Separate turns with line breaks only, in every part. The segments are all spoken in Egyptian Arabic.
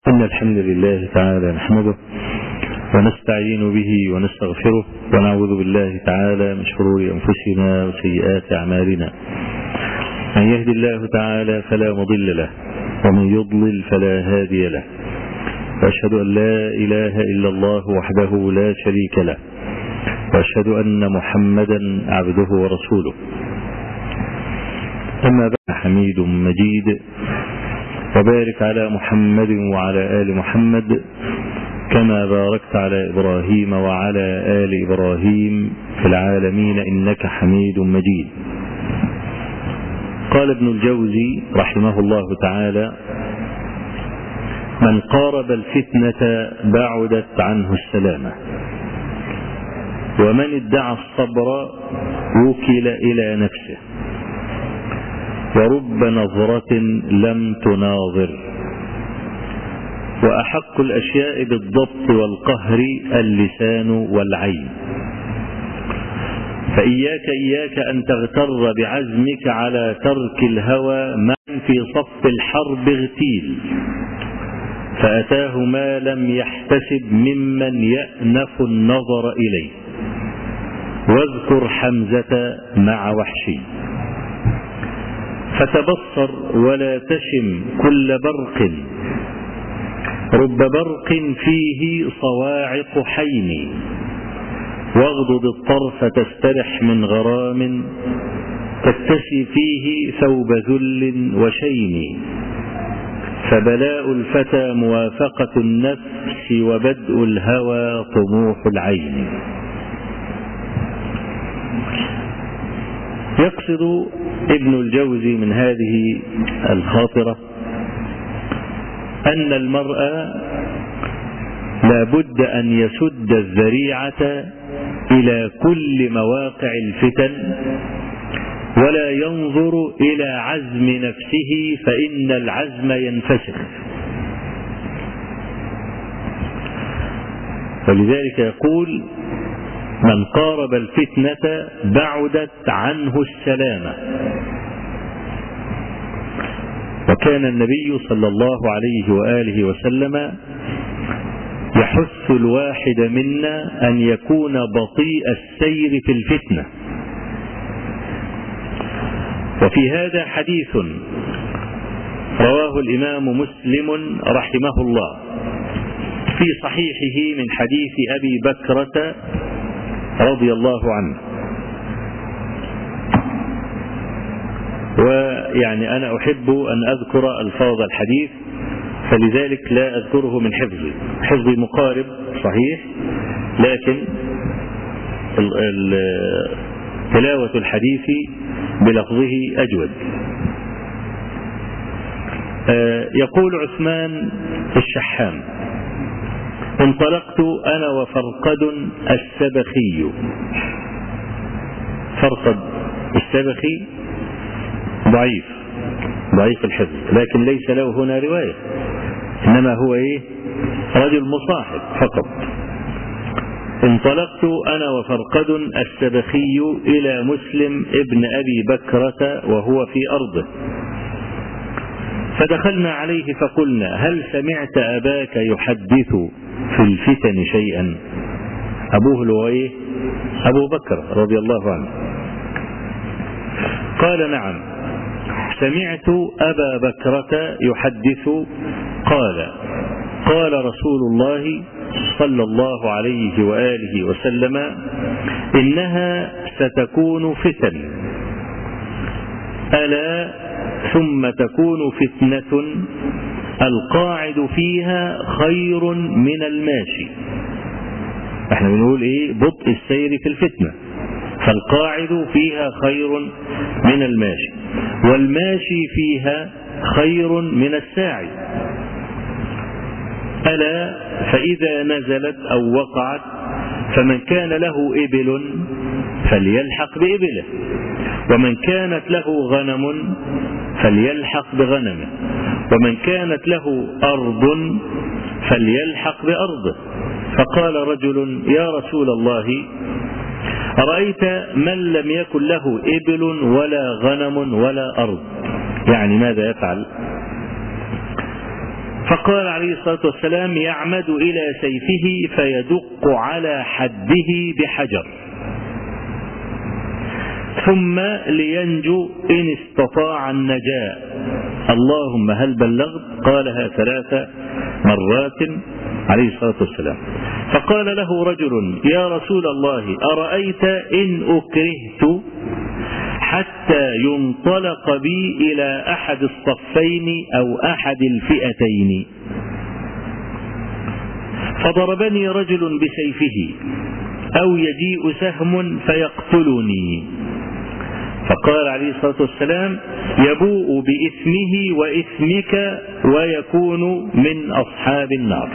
إن الحمد لله تعالى نحمده ونستعين به ونستغفره ونعوذ بالله تعالى من شرور أنفسنا وسيئات أعمالنا من يهد الله تعالى فلا مضل له ومن يضلل فلا هادي له وأشهد أن لا إله إلا الله وحده لا شريك له وأشهد أن محمدا عبده ورسوله أما بعد حميد مجيد وبارك على محمد وعلى آل محمد كما باركت على إبراهيم وعلى آل إبراهيم في العالمين إنك حميد مجيد قال ابن الجوزي رحمه الله تعالى من قارب الفتنة بعدت عنه السلامة ومن ادعى الصبر وكل إلى نفسه ورب نظرة لم تناظر وأحق الأشياء بالضبط والقهر اللسان والعين فإياك إياك أن تغتر بعزمك على ترك الهوى من في صف الحرب اغتيل فأتاه ما لم يحتسب ممن يأنف النظر إليه واذكر حمزة مع وحشي فتبصر ولا تشم كل برق رب برق فيه صواعق حين واغضض الطرف تسترح من غرام تكتسي فيه ثوب ذل وشين فبلاء الفتى موافقة النفس وبدء الهوى طموح العين يقصد ابن الجوزي من هذه الخاطرة أن المرء لا بد أن يسد الذريعة إلى كل مواقع الفتن ولا ينظر إلى عزم نفسه فإن العزم ينفسخ ولذلك يقول من قارب الفتنة بعدت عنه السلامة وكان النبي صلى الله عليه وآله وسلم يحث الواحد منا أن يكون بطيء السير في الفتنة وفي هذا حديث رواه الإمام مسلم رحمه الله في صحيحه من حديث أبي بكرة رضي الله عنه ويعني أنا أحب أن أذكر ألفاظ الحديث فلذلك لا أذكره من حفظي حفظي مقارب صحيح لكن ال ال تلاوة الحديث بلفظه أجود يقول عثمان الشحام انطلقت أنا وفرقد السبخي فرقد السبخي ضعيف ضعيف الحفظ لكن ليس له هنا رواية إنما هو إيه رجل مصاحب فقط انطلقت أنا وفرقد السبخي إلى مسلم ابن أبي بكرة وهو في أرضه فدخلنا عليه فقلنا هل سمعت أباك يحدث في الفتن شيئا أبوه لويه أبو بكر رضي الله عنه قال نعم سمعت أبا بكرة يحدث قال قال رسول الله صلى الله عليه وآله وسلم إنها ستكون فتن ألا ثم تكون فتنة القاعد فيها خير من الماشي احنا بنقول ايه بطء السير في الفتنة فالقاعد فيها خير من الماشي والماشي فيها خير من الساعي ألا فإذا نزلت أو وقعت فمن كان له إبل فليلحق بإبله ومن كانت له غنم فليلحق بغنمه ومن كانت له أرض فليلحق بأرضه فقال رجل يا رسول الله أرأيت من لم يكن له إبل ولا غنم ولا أرض يعني ماذا يفعل فقال عليه الصلاة والسلام يعمد إلى سيفه فيدق على حده بحجر ثم لينجو إن استطاع النجاة اللهم هل بلغت قالها ثلاث مرات عليه الصلاة والسلام فقال له رجل يا رسول الله أرأيت إن أكرهت حتى ينطلق بي إلى أحد الصفين أو أحد الفئتين فضربني رجل بسيفه أو يجيء سهم فيقتلني فقال عليه الصلاة والسلام يبوء بإثمه وإثمك ويكون من أصحاب النار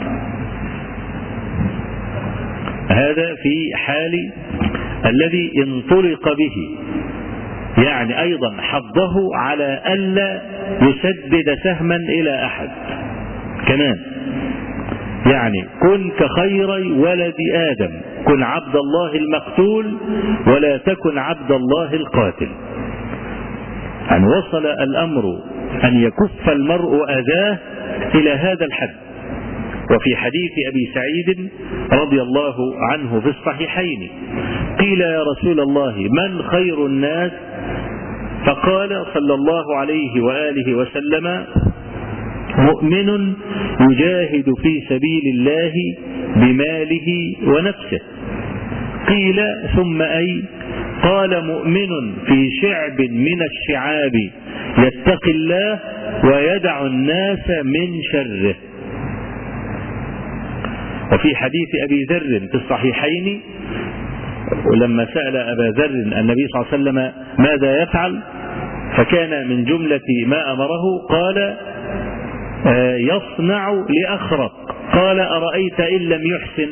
هذا في حال الذي انطلق به يعني أيضا حضه على ألا يسدد سهما إلى أحد كمان يعني كن كخير ولد آدم كن عبد الله المقتول ولا تكن عبد الله القاتل أن وصل الأمر أن يكف المرء أذاه إلى هذا الحد وفي حديث أبي سعيد رضي الله عنه في الصحيحين قيل يا رسول الله من خير الناس فقال صلى الله عليه وآله وسلم مؤمن يجاهد في سبيل الله بماله ونفسه قيل ثم أي قال مؤمن في شعب من الشعاب يتقي الله ويدع الناس من شره وفي حديث أبي ذر في الصحيحين ولما سأل أبا ذر النبي صلى الله عليه وسلم ماذا يفعل فكان من جملة ما أمره قال يصنع لأخرق قال أرأيت إن لم يحسن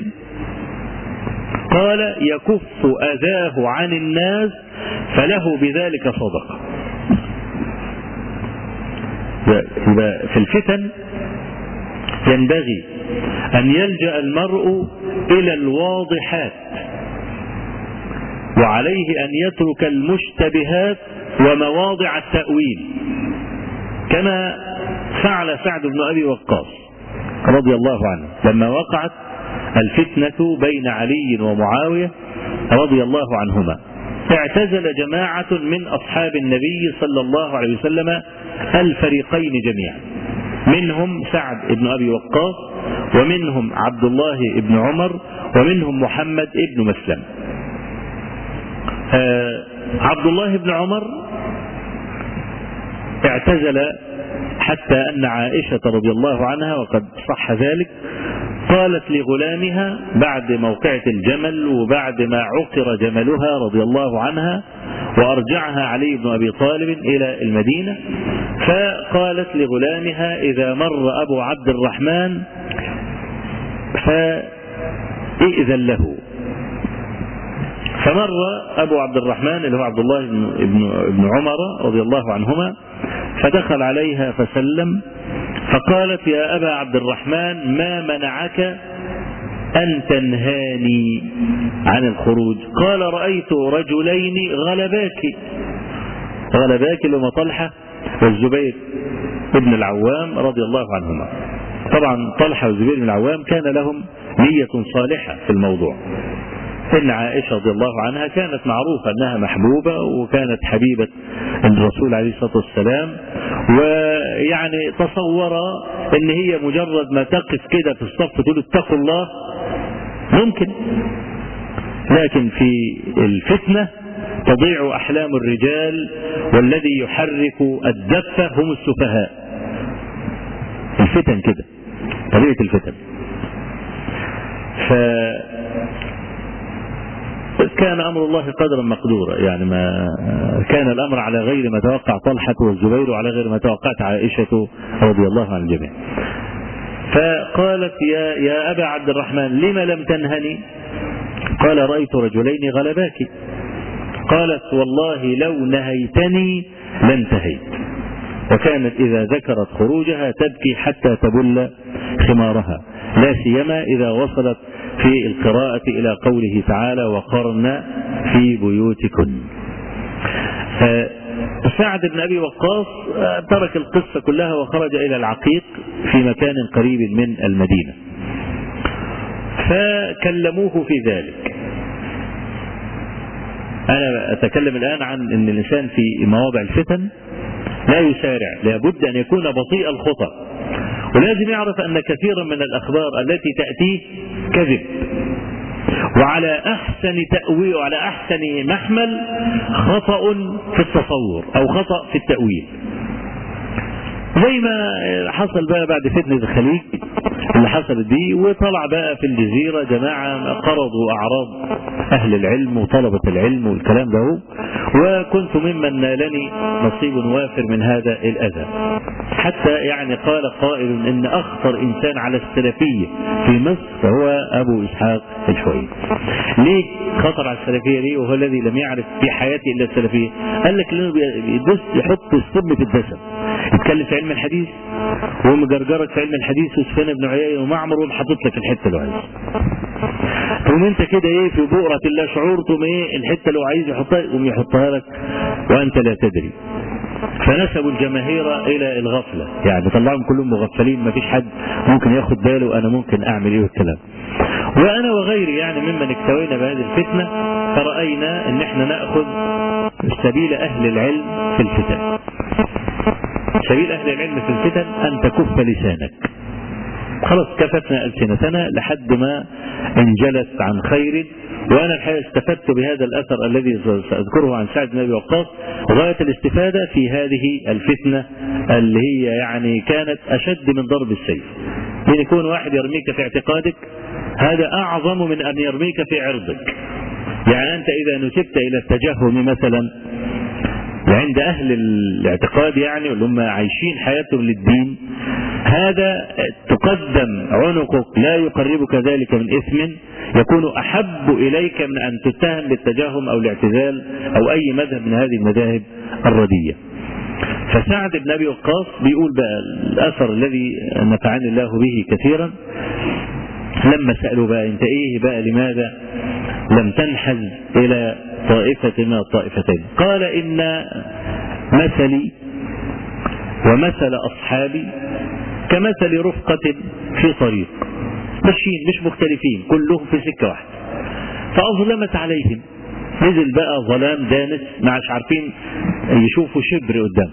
قال يكف أذاه عن الناس فله بذلك صدقة في الفتن ينبغي أن يلجأ المرء إلى الواضحات وعليه أن يترك المشتبهات ومواضع التأويل كما فعل سعد بن أبي وقاص رضي الله عنه لما وقعت الفتنة بين علي ومعاوية رضي الله عنهما اعتزل جماعة من أصحاب النبي صلى الله عليه وسلم الفريقين جميعا منهم سعد بن أبي وقاص ومنهم عبد الله بن عمر ومنهم محمد بن مسلم آه عبد الله بن عمر اعتزل حتى أن عائشة رضي الله عنها وقد صح ذلك قالت لغلامها بعد موقعة الجمل وبعد ما عقر جملها رضي الله عنها وأرجعها علي بن أبي طالب إلى المدينة فقالت لغلامها إذا مر أبو عبد الرحمن فإئذن له فمر أبو عبد الرحمن اللي هو عبد الله بن, بن عمر رضي الله عنهما فدخل عليها فسلم فقالت يا أبا عبد الرحمن ما منعك أن تنهاني عن الخروج قال رأيت رجلين غلباك غلباك لما طلحة والزبير ابن العوام رضي الله عنهما طبعا طلحة والزبير بن العوام كان لهم نية صالحة في الموضوع إن عائشة رضي الله عنها كانت معروفة أنها محبوبة وكانت حبيبة الرسول عليه الصلاة والسلام ويعني تصور أن هي مجرد ما تقف كده في الصف تقول اتقوا الله ممكن لكن في الفتنة تضيع أحلام الرجال والذي يحرك الدفة هم السفهاء الفتن كده طبيعة الفتن ف كان أمر الله قدرا مقدورا يعني ما كان الأمر على غير ما توقع طلحة والزبير وعلى غير ما توقعت عائشة رضي الله عن الجميع فقالت يا, يا أبا عبد الرحمن لم لم تنهني قال رأيت رجلين غلباك قالت والله لو نهيتني لانتهيت وكانت إذا ذكرت خروجها تبكي حتى تبل خمارها لا سيما إذا وصلت في القراءة إلى قوله تعالى وقرن في بيوتكن سعد بن أبي وقاص ترك القصة كلها وخرج إلى العقيق في مكان قريب من المدينة فكلموه في ذلك أنا أتكلم الآن عن أن الإنسان في مواضع الفتن لا يسارع لابد أن يكون بطيء الخطى ولازم يعرف أن كثيرا من الأخبار التي تأتيه كذب وعلى أحسن تأويل وعلى أحسن محمل خطأ في التصور أو خطأ في التأويل زي ما حصل بقى بعد فتنة الخليج اللي حصلت دي وطلع بقى في الجزيرة جماعة قرضوا أعراض أهل العلم وطلبة العلم والكلام ده وكنت ممن نالني نصيب وافر من هذا الأذى حتى يعني قال قائل إن أخطر إنسان على السلفية في مصر هو أبو إسحاق الشويد ليه خطر على السلفية ليه وهو الذي لم يعرف في حياته إلا السلفية قال لك لأنه بيدس يحط السم في الدسم يتكلم في علم الحديث ومجرجرك في علم الحديث وسفيان بن عيينة ومعمر ومحطط لك الحته اللي عايزها. تقوم انت كده ايه في بؤرة لا شعور تقوم ايه الحته اللي هو عايز يحطها يقوم يحطها لك وانت لا تدري. فنسبوا الجماهير الى الغفله يعني طلعهم كلهم مغفلين ما فيش حد ممكن ياخد باله انا ممكن اعمل ايه والكلام وانا وغيري يعني ممن اكتوينا بهذه الفتنه فراينا ان احنا ناخذ سبيل اهل العلم في الفتن سبيل اهل العلم في الفتن ان تكف لسانك خلاص كفتنا ألسنتنا لحد ما انجلت عن خير وأنا الحقيقة استفدت بهذا الأثر الذي سأذكره عن سعد بن أبي وقاص غاية الاستفادة في هذه الفتنة اللي هي يعني كانت أشد من ضرب السيف أن يكون واحد يرميك في اعتقادك هذا أعظم من أن يرميك في عرضك يعني أنت إذا نسبت إلى التجهم مثلا عند أهل الاعتقاد يعني واللي هم عايشين حياتهم للدين هذا تقدم عنقك لا يقربك ذلك من إثم يكون أحب إليك من أن تتهم بالتجاهم أو الاعتزال أو أي مذهب من هذه المذاهب الردية فسعد بن أبي وقاص بيقول بقى الأثر الذي نفعني الله به كثيرا لما سألوا بقى انت ايه بقى لماذا لم تنحز الى طائفة من الطائفتين قال ان مثلي ومثل اصحابي كمثل رفقة في طريق ماشيين مش مختلفين كلهم في سكة واحدة فأظلمت عليهم نزل بقى ظلام دانس ما عادش عارفين يشوفوا شبر قدام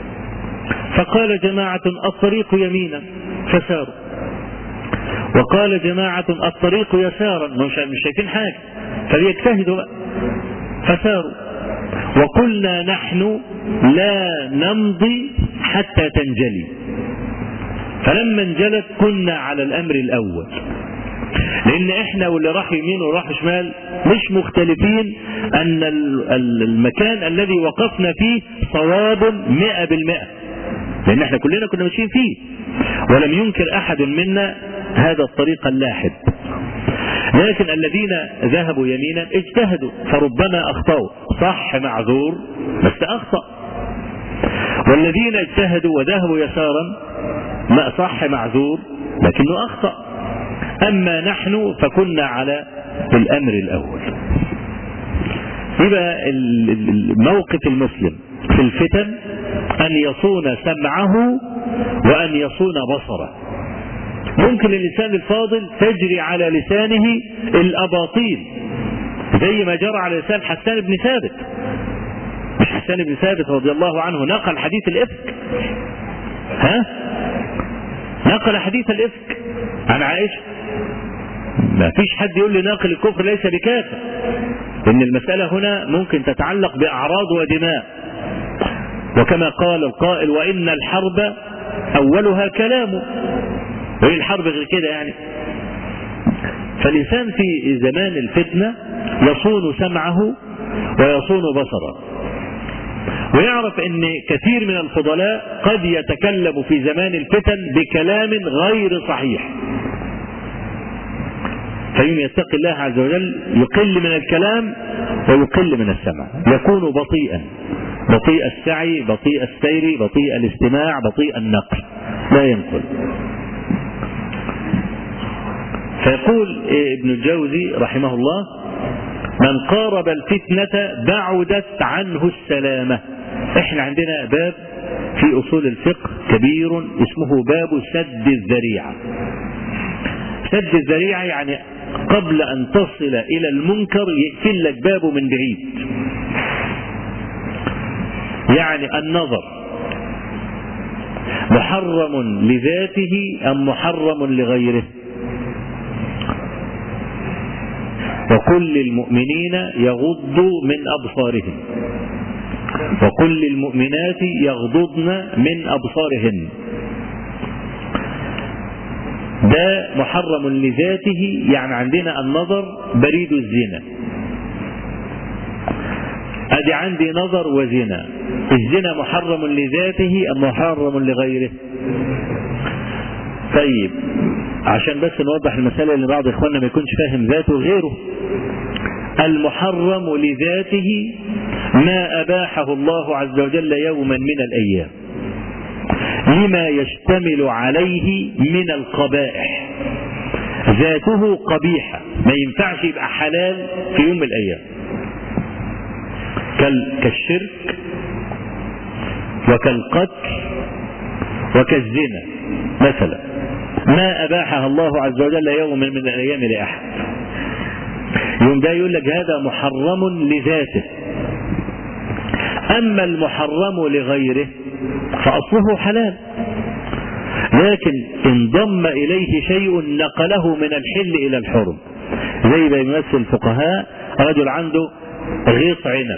فقال جماعة الطريق يمينا فساروا وقال جماعة الطريق يسارا مش مش شايفين حاجة فليجتهدوا بقى فساروا وقلنا نحن لا نمضي حتى تنجلي فلما انجلت كنا على الامر الاول لان احنا واللي راح يمين وراح شمال مش مختلفين ان المكان الذي وقفنا فيه صواب مئة بالمئة لان احنا كلنا كنا ماشيين فيه ولم ينكر احد منا هذا الطريق اللاحد لكن الذين ذهبوا يمينا اجتهدوا فربما اخطأوا صح معذور بس اخطأ والذين اجتهدوا وذهبوا يسارا ما صح معذور لكنه اخطأ اما نحن فكنا على الامر الاول يبقى موقف المسلم في الفتن ان يصون سمعه وان يصون بصره ممكن الانسان الفاضل تجري على لسانه الاباطيل زي ما جرى على لسان حسان بن ثابت مش حسان بن ثابت رضي الله عنه نقل حديث الافك ها نقل حديث الافك عن عائشه ما فيش حد يقول لي ناقل الكفر ليس بكافر ان المسألة هنا ممكن تتعلق بأعراض ودماء وكما قال القائل وإن الحرب أولها كلام وإيه الحرب غير كده يعني فالإنسان في زمان الفتنة يصون سمعه ويصون بصره ويعرف ان كثير من الفضلاء قد يتكلم في زمان الفتن بكلام غير صحيح فيوم يتقي الله عز وجل يقل من الكلام ويقل من السمع يكون بطيئا بطيء السعي بطيء السير بطيء الاستماع بطيء النقل لا ينقل فيقول ابن الجوزي رحمه الله من قارب الفتنة بعدت عنه السلامة احنا عندنا باب في اصول الفقه كبير اسمه باب سد الذريعة سد الذريعة يعني قبل ان تصل الى المنكر يقفل لك بابه من بعيد يعني النظر محرم لذاته ام محرم لغيره وكل المؤمنين يغضوا من أبصارهم وكل المؤمنات يغضضن من أبصارهن ده محرم لذاته يعني عندنا النظر بريد الزنا ادي عندي نظر وزنا الزنا محرم لذاته ام محرم لغيره طيب عشان بس نوضح المسألة اللي بعض إخواننا ما يكونش فاهم ذاته غيره المحرم لذاته ما أباحه الله عز وجل يوما من الأيام لما يشتمل عليه من القبائح ذاته قبيحة ما ينفعش يبقى حلال في يوم من الأيام كالشرك وكالقتل وكالزنا مثلا ما أباحها الله عز وجل يوم من الأيام لأحد يوم ده يقول لك هذا محرم لذاته أما المحرم لغيره فأصله حلال لكن انضم إليه شيء نقله من الحل إلى الحرم زي ما يمثل الفقهاء رجل عنده غيط عنب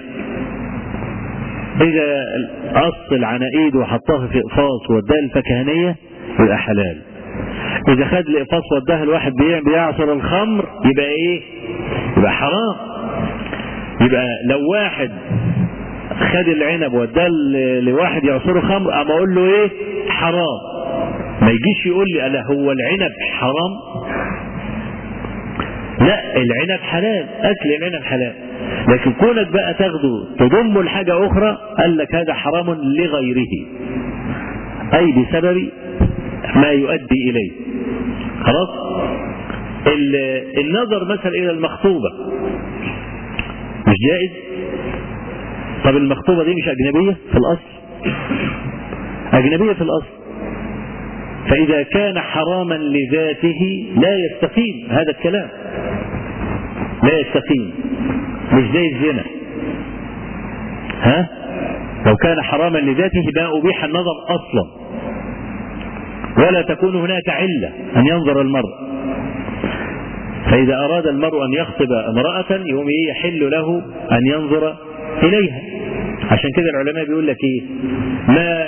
إذا قص العناقيد وحطها في إقفاص واداها الفكهانية يبقى حلال إذا خد الإقفاص واداها الواحد بيعصر الخمر يبقى إيه؟ يبقى حرام يبقى لو واحد خد العنب واداه لواحد يعصره خمر اما اقول له ايه حرام ما يجيش يقول لي الا هو العنب حرام لا العنب حلال اكل العنب حلال لكن كونك بقى تاخده تضمه لحاجة اخرى قال لك هذا حرام لغيره اي بسبب ما يؤدي اليه خلاص النظر مثلا الى المخطوبة مش جائز طب المخطوبة دي مش أجنبية في الأصل أجنبية في الأصل فإذا كان حراما لذاته لا يستقيم هذا الكلام لا يستقيم مش زي الزنا ها لو كان حراما لذاته ما أبيح النظر أصلا ولا تكون هناك علة أن ينظر المرء فإذا أراد المرء أن يخطب امرأة يوم يحل له أن ينظر إليها عشان كده العلماء بيقول لك ايه ما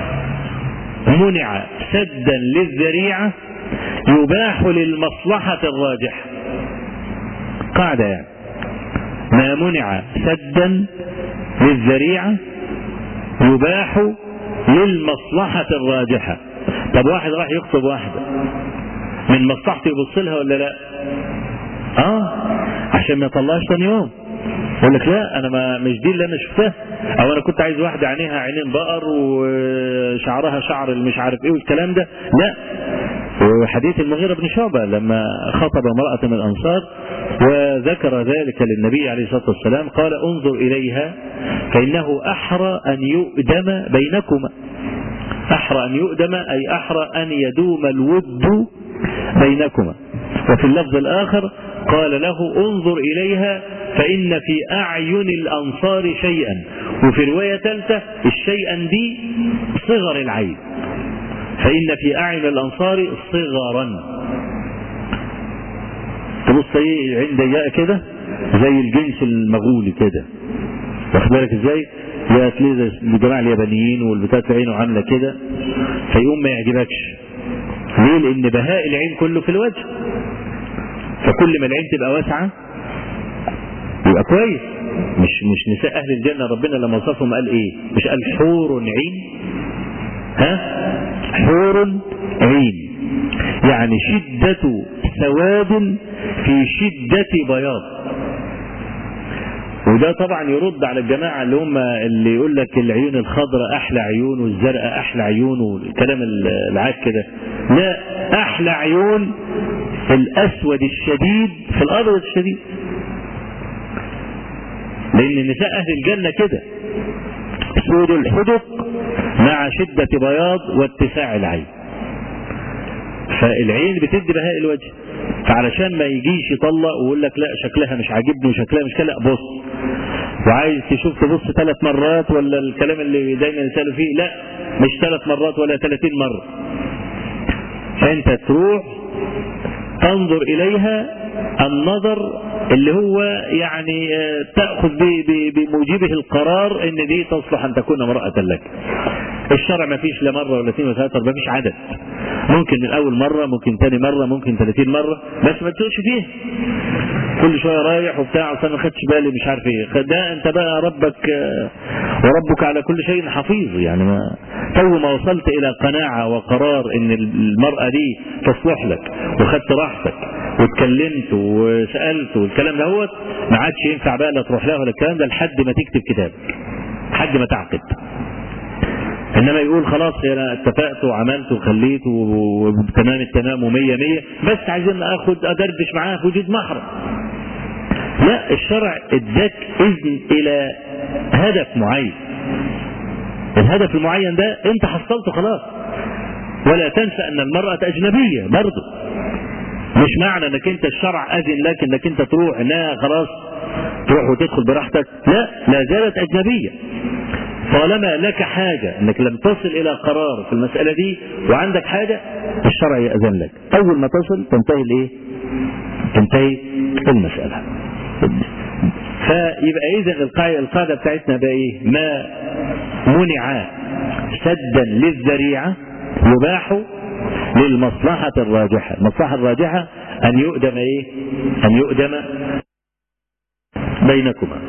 منع سدا للذريعة يباح للمصلحة الراجحة قاعدة يعني ما منع سدا للذريعة يباح للمصلحة الراجحة طب واحد راح يخطب واحدة من مصلحته يبص لها ولا لا اه عشان ما يطلعش تاني يوم يقول لك لا انا ما مش دي اللي انا شفتها او انا كنت عايز واحده عينيها عينين بقر وشعرها شعر مش عارف ايه والكلام ده لا وحديث المغيرة بن شعبة لما خطب امرأة من الأنصار وذكر ذلك للنبي عليه الصلاة والسلام قال انظر إليها فإنه أحرى أن يؤدم بينكما أحرى أن يؤدم أي أحرى أن يدوم الود بينكما وفي اللفظ الآخر قال له انظر إليها فإن في أعين الأنصار شيئا وفي رواية ثالثة الشيئا دي صغر العين فإن في أعين الأنصار صغرا تبص ايه عين ضيقة كده زي الجنس المغولي كده واخد بالك ازاي؟ يا تلاقي الجماعة اليابانيين والبتاع عينه عاملة كده فيقوم ما يعجبكش ليه؟ لأن بهاء العين كله في الوجه فكل ما العين تبقى واسعة يبقى كويس مش مش نساء اهل الجنه ربنا لما وصفهم قال ايه مش قال حور عين ها حور عين يعني شدة سواد في شدة بياض وده طبعا يرد على الجماعة اللي هم اللي يقول لك العيون الخضراء أحلى عيون والزرقاء أحلى عيون والكلام العاد كده لا أحلى عيون الأسود الشديد في الأبيض الشديد لأن نساء أهل الجنة كده سود الحدق مع شدة بياض واتساع العين فالعين بتدي بهاء الوجه فعلشان ما يجيش يطلق ويقول لك لا شكلها مش عاجبني وشكلها مش كده لا بص وعايز تشوف تبص ثلاث مرات ولا الكلام اللي دايما يسالوا فيه لا مش ثلاث مرات ولا 30 مره فانت تروح تنظر اليها النظر اللي هو يعني تاخذ بموجبه القرار ان دي تصلح ان تكون امراه لك الشرع ما فيش لا مره ولا اثنين ولا ثلاثه ما فيش عدد ممكن من اول مره ممكن ثاني مره ممكن 30 مره بس ما تسوقش فيه كل شويه رايح وبتاع اصل ما خدتش بالي مش عارف ايه ده انت بقى ربك وربك على كل شيء حفيظ يعني ما تو ما وصلت الى قناعه وقرار ان المراه دي تصلح لك وخدت راحتك واتكلمت وسالت والكلام دوت ما عادش ينفع بقى لا تروح لها ولا الكلام ده لحد ما تكتب كتاب لحد ما تعقد انما يقول خلاص انا اتفقت وعملت وخليت وتمام التمام ومية مية بس عايزين اخد ادردش معاها في وجود محرم لا الشرع اداك اذن الى هدف معين الهدف المعين ده انت حصلته خلاص ولا تنسى ان المرأة اجنبية برضه مش معنى انك انت الشرع اذن لك انك انت تروح انها خلاص تروح وتدخل براحتك لا لا زالت اجنبية طالما لك حاجة انك لم تصل الى قرار في المسألة دي وعندك حاجة الشرع يأذن لك اول ما تصل تنتهي الايه تنتهي المسألة فيبقى اذا القاعدة, القاعدة بتاعتنا بقى ايه ما منع سدا للذريعة يباح للمصلحة الراجحة المصلحة الراجحة ان يؤدم ايه ان يؤدم بينكما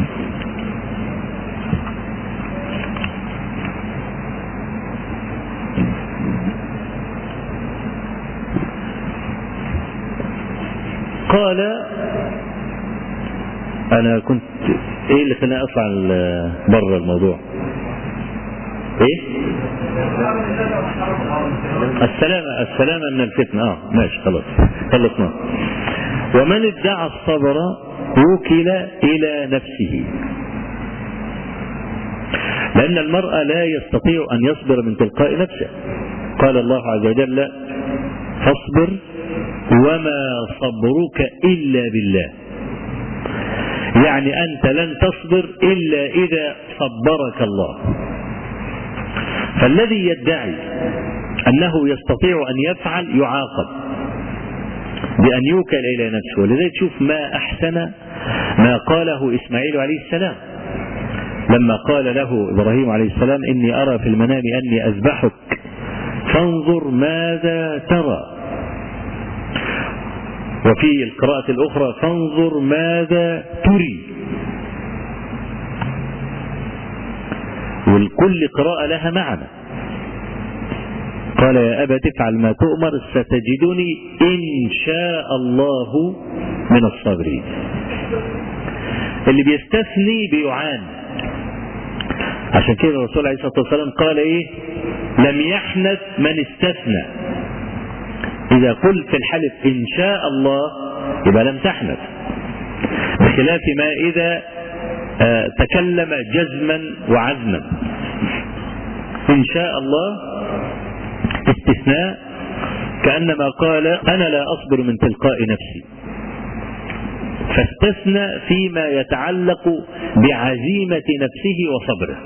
قال انا كنت ايه اللي خلاني اطلع بره الموضوع ايه السلامة السلامة من الفتنة اه ماشي خلاص خلصنا ومن ادعى الصبر وكل الى نفسه لان المرء لا يستطيع ان يصبر من تلقاء نفسه قال الله عز وجل فاصبر وما صبرك إلا بالله يعني أنت لن تصبر إلا إذا صبرك الله فالذي يدعي أنه يستطيع أن يفعل يعاقب بأن يوكل إلى نفسه ولذلك تشوف ما أحسن ما قاله إسماعيل عليه السلام لما قال له إبراهيم عليه السلام إني أرى في المنام أني أذبحك فانظر ماذا ترى وفي القراءة الأخرى فانظر ماذا تري والكل قراءة لها معنى قال يا أبا تفعل ما تؤمر ستجدني إن شاء الله من الصابرين اللي بيستثني بيعان عشان كده الرسول عليه الصلاة والسلام قال ايه لم يحنث من استثنى إذا قلت في الحلف إن شاء الله يبقى لم تحنث بخلاف ما إذا آه تكلم جزما وعزما إن شاء الله استثناء كأنما قال أنا لا أصبر من تلقاء نفسي فاستثنى فيما يتعلق بعزيمة نفسه وصبره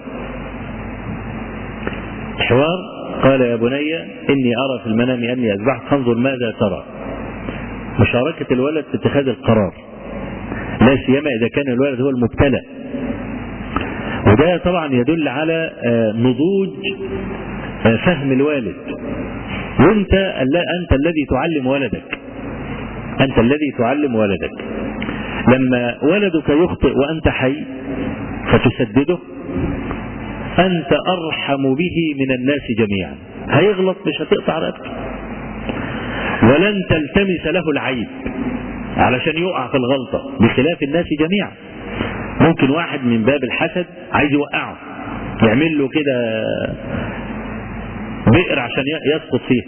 الحوار قال يا بني إني أرى في المنام أني أذبحك فانظر ماذا ترى مشاركة الولد في اتخاذ القرار لا سيما إذا كان الولد هو المبتلى وده طبعا يدل على نضوج فهم الوالد وانت انت الذي تعلم ولدك انت الذي تعلم ولدك لما ولدك يخطئ وانت حي فتسدده انت ارحم به من الناس جميعا هيغلط مش هتقطع رقبته ولن تلتمس له العيب علشان يقع في الغلطه بخلاف الناس جميعا ممكن واحد من باب الحسد عايز يوقعه يعمل له كده بئر عشان يسقط فيه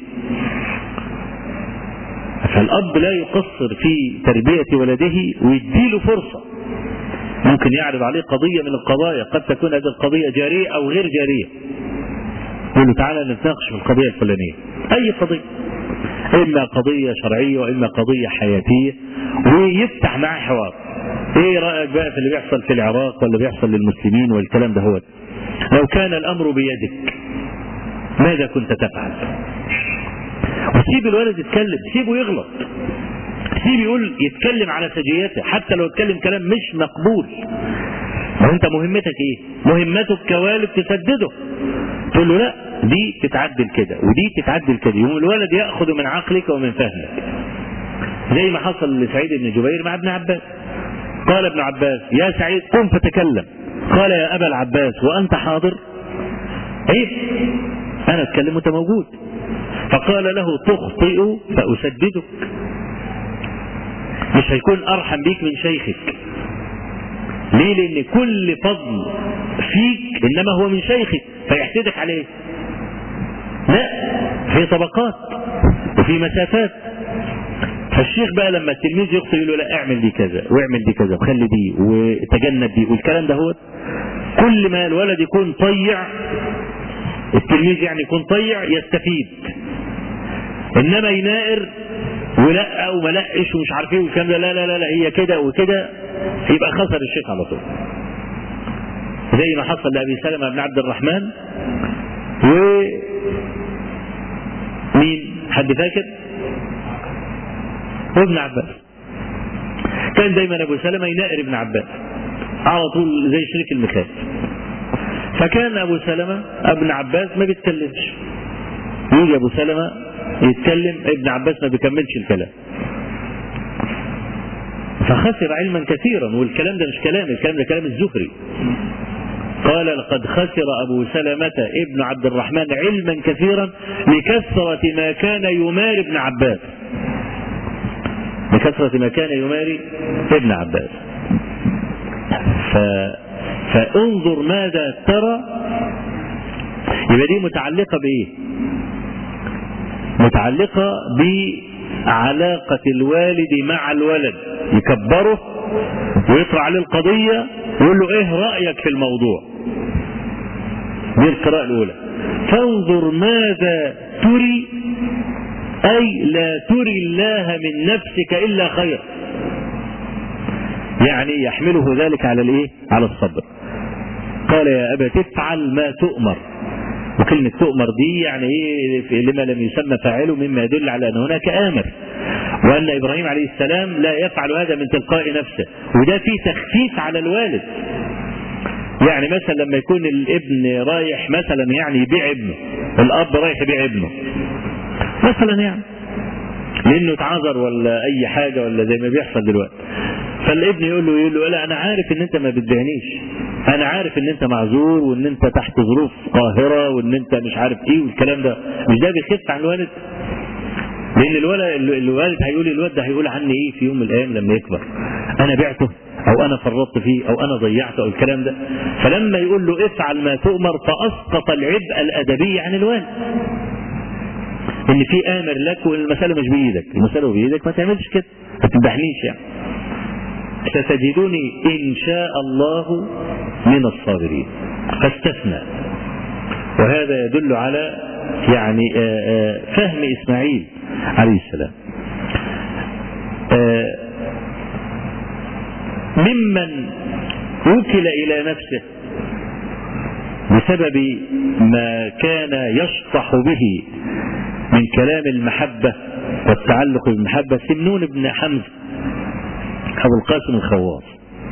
فالأب لا يقصر في تربية ولده ويديله فرصة ممكن يعرض عليه قضية من القضايا قد تكون هذه القضية جارية أو غير جارية يقول له تعالى نتناقش في القضية الفلانية أي قضية إما قضية شرعية وإما قضية حياتية ويفتح معاه حوار ايه رأيك بقى في اللي بيحصل في العراق ولا بيحصل للمسلمين والكلام ده هو لو كان الأمر بيدك ماذا كنت تفعل وسيب الولد يتكلم سيبه يغلط سيب يقول يتكلم على سجيته حتى لو اتكلم كلام مش مقبول ما انت مهمتك ايه مهمتك كوالد تسدده تقول له لا دي تتعدل كده ودي تتعدل كده يوم الولد ياخذ من عقلك ومن فهمك زي ما حصل لسعيد بن جبير مع ابن عباس قال ابن عباس يا سعيد قم فتكلم قال يا ابا العباس وانت حاضر عيب انا اتكلم وانت موجود فقال له تخطئ فاسددك مش هيكون ارحم بيك من شيخك ليه لان كل فضل فيك انما هو من شيخك فيحسدك عليه لا في طبقات وفي مسافات فالشيخ بقى لما التلميذ يخطئ يقول له لا اعمل دي كذا واعمل دي كذا وخلي دي وتجنب دي والكلام ده هو كل ما الولد يكون طيع التلميذ يعني يكون طيع يستفيد انما ينائر ولا وما لقش ومش عارف ايه والكلام ده لا لا لا, لا هي كده وكده يبقى خسر الشيخ على طول زي ما حصل لابي سلمه بن عبد الرحمن و مين حد فاكر وابن عباس كان دايما ابو سلمه ينائر ابن عباس على طول زي شريك المخاف فكان ابو سلمه ابن عباس ما بيتكلمش يجي ابو سلمه يتكلم ابن عباس ما بيكملش الكلام فخسر علما كثيرا والكلام ده مش كلام الكلام ده كلام الزهري قال لقد خسر أبو سلمة ابن عبد الرحمن علما كثيرا لكثرة ما كان يماري ابن عباس لكثرة ما كان يماري ابن عباس ف... فانظر ماذا ترى يبقى دي متعلقة بإيه متعلقة بعلاقة الوالد مع الولد يكبره ويطرح عليه القضية ويقول له ايه رأيك في الموضوع دي القراءة الأولى فانظر ماذا تري أي لا تري الله من نفسك إلا خير يعني يحمله ذلك على الايه على الصبر قال يا أبا تفعل ما تؤمر وكلمة تؤمر دي يعني ايه لما لم يسمى فاعله مما يدل على ان هناك امر وان ابراهيم عليه السلام لا يفعل هذا من تلقاء نفسه وده فيه تخفيف على الوالد يعني مثلا لما يكون الابن رايح مثلا يعني يبيع ابنه الاب رايح يبيع ابنه مثلا يعني لانه اتعذر ولا اي حاجه ولا زي ما بيحصل دلوقتي فالابن يقول له يقول له لا انا عارف ان انت ما بتبيعنيش انا عارف ان انت معذور وان انت تحت ظروف قاهره وان انت مش عارف ايه والكلام ده مش ده بيخف عن الوالد لان الولد الوالد هيقول الواد ده هيقول عني ايه في يوم من الايام لما يكبر انا بعته او انا فرطت فيه او انا ضيعته او الكلام ده فلما يقول له افعل ما تؤمر فاسقط العبء الادبي عن الوالد ان في امر لك والمساله مش بايدك المساله بايدك ما تعملش كده ما تذبحنيش يعني ستجدني ان شاء الله من الصابرين فاستثنى وهذا يدل على يعني فهم اسماعيل عليه السلام ممن وكل الى نفسه بسبب ما كان يشطح به من كلام المحبة والتعلق بالمحبة سمنون بن حمزة أبو القاسم الخواص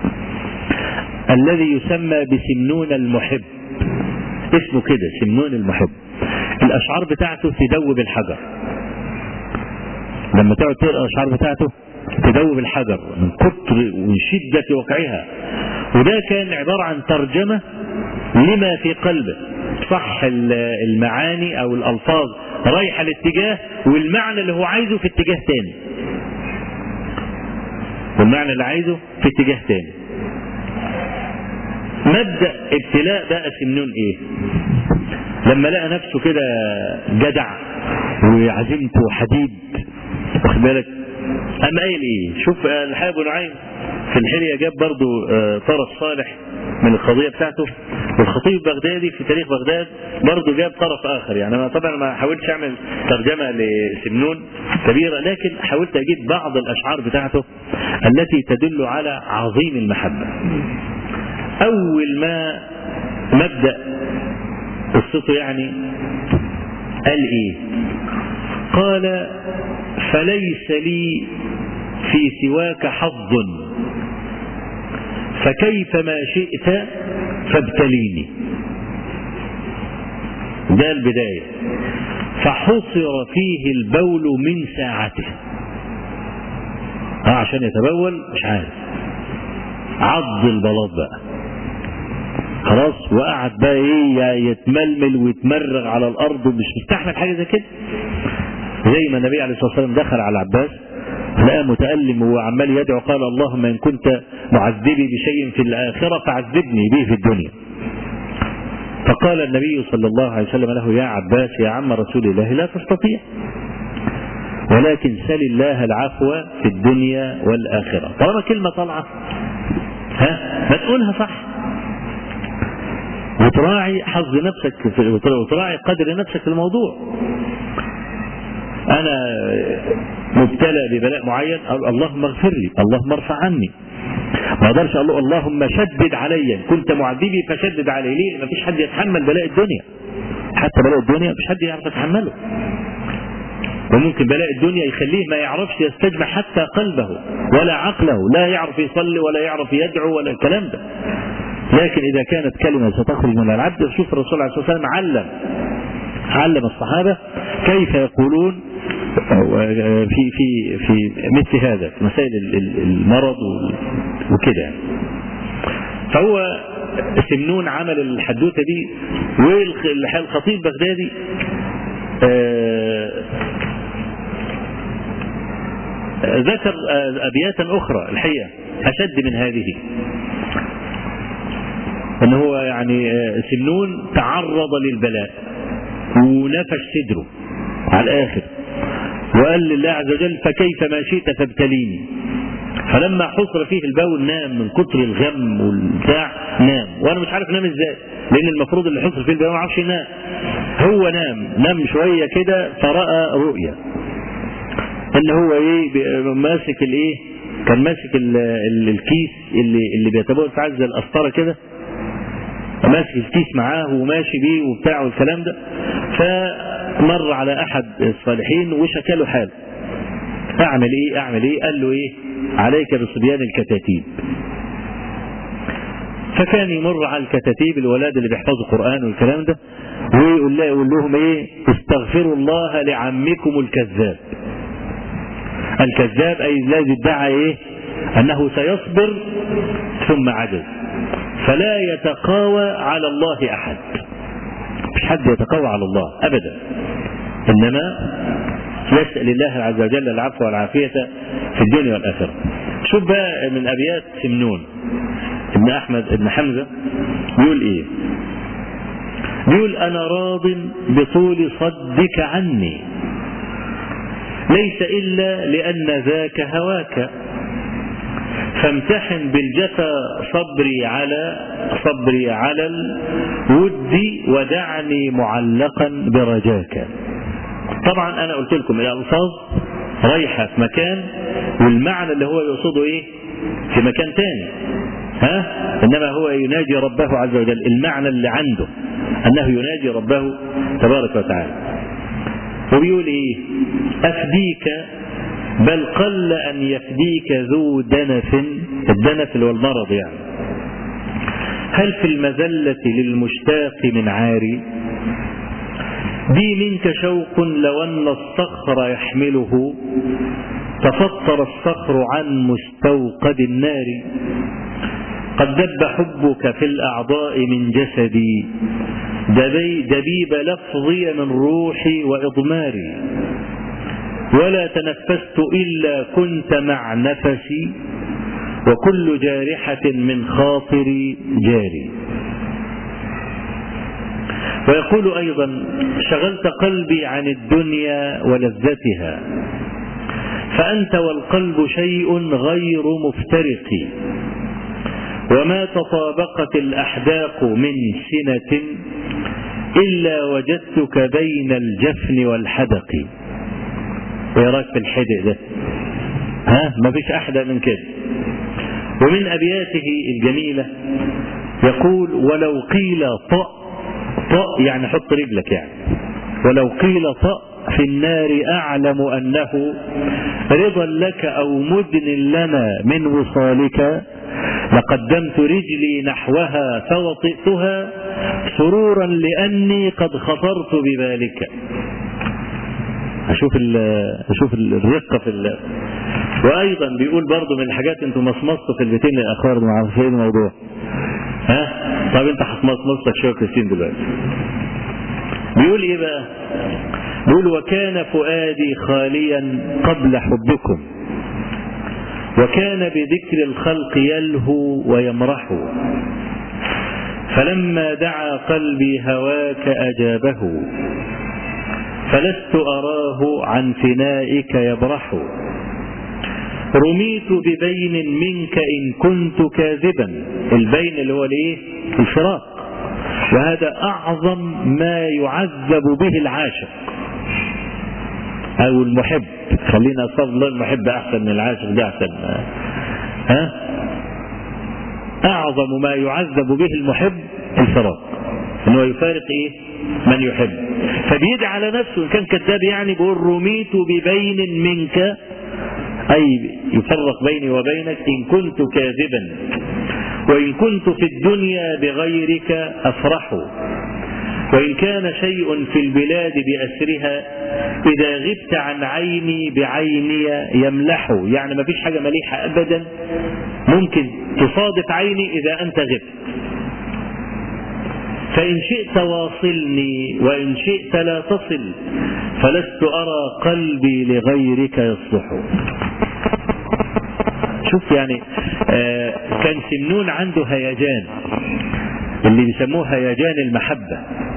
الذي يسمى بسمنون المحب اسمه كده سمنون المحب الأشعار بتاعته تدوب الحجر لما تقعد تقرا الأشعار بتاعته تدوب الحجر من كتر ومن شدة وقعها وده كان عبارة عن ترجمة لما في قلبه صح المعاني أو الألفاظ رايحة الاتجاه والمعنى اللي هو عايزه في اتجاه تاني والمعنى اللي عايزه في اتجاه تاني مبدأ ابتلاء بقى سمنون ايه لما لقى نفسه كده جدع وعزيمته حديد واخد بالك قام قايل ايه شوف الحاج ابو نعيم في الحلية جاب برضو طرف صالح من القضية بتاعته والخطيب البغدادي في تاريخ بغداد برضو جاب طرف آخر يعني أنا طبعا ما حاولتش أعمل ترجمة لسمنون كبيرة لكن حاولت أجيب بعض الأشعار بتاعته التي تدل على عظيم المحبة أول ما مبدأ قصته يعني قال إيه قال فليس لي في سواك حظ فكيف ما شئت فابتليني ده البداية فحصر فيه البول من ساعته اه عشان يتبول مش عارف عض البلاط بقى خلاص وقعد بقى ايه يتململ ويتمرغ على الارض ومش مستحمل حاجه زي كده زي ما النبي عليه الصلاه والسلام دخل على العباس لقى متألم وعمال يدعو قال اللهم إن كنت معذبي بشيء في الآخرة فعذبني به في الدنيا فقال النبي صلى الله عليه وسلم له يا عباس يا عم رسول الله لا تستطيع ولكن سل الله العفو في الدنيا والآخرة طالما كلمة طالعة ها ما تقولها صح وتراعي حظ نفسك في وتراعي قدر نفسك في الموضوع انا مبتلى ببلاء معين اللهم اغفر لي اللهم ارفع عني ما اقدرش اقول له اللهم شدد علي كنت معذبي فشدد علي ليه ما فيش حد يتحمل بلاء الدنيا حتى بلاء الدنيا مفيش حد يعرف يتحمله وممكن بلاء الدنيا يخليه ما يعرفش يستجمع حتى قلبه ولا عقله لا يعرف يصلي ولا يعرف يدعو ولا الكلام ده لكن إذا كانت كلمة ستخرج من العبد شوف الرسول عليه الصلاة والسلام علم علم الصحابة كيف يقولون في في في مثل هذا في مسائل المرض وكده يعني. فهو سمنون عمل الحدوته دي والخطيب البغدادي ذكر ابياتا اخرى الحقيقه اشد من هذه ان هو يعني سمنون تعرض للبلاء ونفش صدره على الاخر وقال لله عز وجل فكيف ما شئت فابتليني فلما حصر فيه البول نام من كتر الغم والبتاع نام وانا مش عارف نام ازاي لان المفروض اللي حصر فيه البول ما يعرفش ينام هو نام نام شويه كده فراى رؤيا ان هو ايه ماسك الايه كان ماسك ال ال الكيس اللي اللي بيتبول فيه زي القسطره كده ماسك الكيس معاه وماشي بيه وبتاع والكلام ده فمر على احد الصالحين وشكى له حاله اعمل ايه اعمل ايه قال له ايه عليك بصبيان الكتاتيب فكان يمر على الكتاتيب الولاد اللي بيحفظوا القران والكلام ده ويقول له يقول لهم ايه استغفروا الله لعمكم الكذاب الكذاب اي الذي ادعى ايه انه سيصبر ثم عجز فلا يتقاوى على الله احد مش حد يتقوى على الله ابدا انما يسال الله عز وجل العفو والعافيه في الدنيا والاخره شوف بقى من ابيات سمنون ابن احمد ابن حمزه بيقول ايه بيقول انا راض بطول صدك عني ليس الا لان ذاك هواك فامتحن بالجفا صبري على صبري على الود ودعني معلقا برجاك طبعا انا قلت لكم الالفاظ رايحه في مكان والمعنى اللي هو يقصده ايه في مكان تاني ها انما هو يناجي ربه عز وجل المعنى اللي عنده انه يناجي ربه تبارك وتعالى وبيقول ايه افديك بل قل أن يفديك ذو دنف الدنف اللي هو المرض يعني هل في المذلة للمشتاق من عاري بي منك شوق لو أن الصخر يحمله تفطر الصخر عن مستوقد النار قد دب حبك في الأعضاء من جسدي دبي دبيب لفظي من روحي وإضماري ولا تنفست إلا كنت مع نفسي وكل جارحة من خاطري جاري ويقول أيضا شغلت قلبي عن الدنيا ولذتها فأنت والقلب شيء غير مفترق وما تطابقت الأحداق من سنة إلا وجدتك بين الجفن والحدق ايه رايك في الحدق ده ها ما فيش احدى من كده ومن ابياته الجميله يقول ولو قيل طأ طأ يعني حط رجلك يعني ولو قيل طأ في النار أعلم أنه رضا لك أو مدن لنا من وصالك لقدمت رجلي نحوها فوطئتها سرورا لأني قد خطرت بذلك أشوف ال أشوف الرقة في ال وأيضا بيقول برضه من الحاجات أنتم مصمصتوا في البيتين الأخبار ما عارف إيه الموضوع ها طب أنت هتمصمصتك شوية كريستين دلوقتي بيقول إيه بقى؟ بيقول وكان فؤادي خاليا قبل حبكم وكان بذكر الخلق يلهو ويمرح فلما دعا قلبي هواك أجابه فلست أراه عن فنائك يبرح رميت ببين منك إن كنت كاذبا البين اللي هو الايه الفراق وهذا أعظم ما يعذب به العاشق أو المحب خلينا أصاب المحب أحسن من العاشق ده أحسن ها أعظم ما يعذب به المحب الفراق أنه يفارق إيه من يحب فبيدعي على نفسه إن كان كذاب يعني بيقول رميت ببين منك أي يفرق بيني وبينك إن كنت كاذبا وإن كنت في الدنيا بغيرك أفرح وإن كان شيء في البلاد بأسرها إذا غبت عن عيني بعيني يملح يعني ما فيش حاجة مليحة أبدا ممكن تصادف عيني إذا أنت غبت فإن شئت واصلني وإن شئت لا تصل فلست أرى قلبي لغيرك يصلح شوف يعني آه كان سمنون عنده هيجان اللي بيسموه هيجان المحبة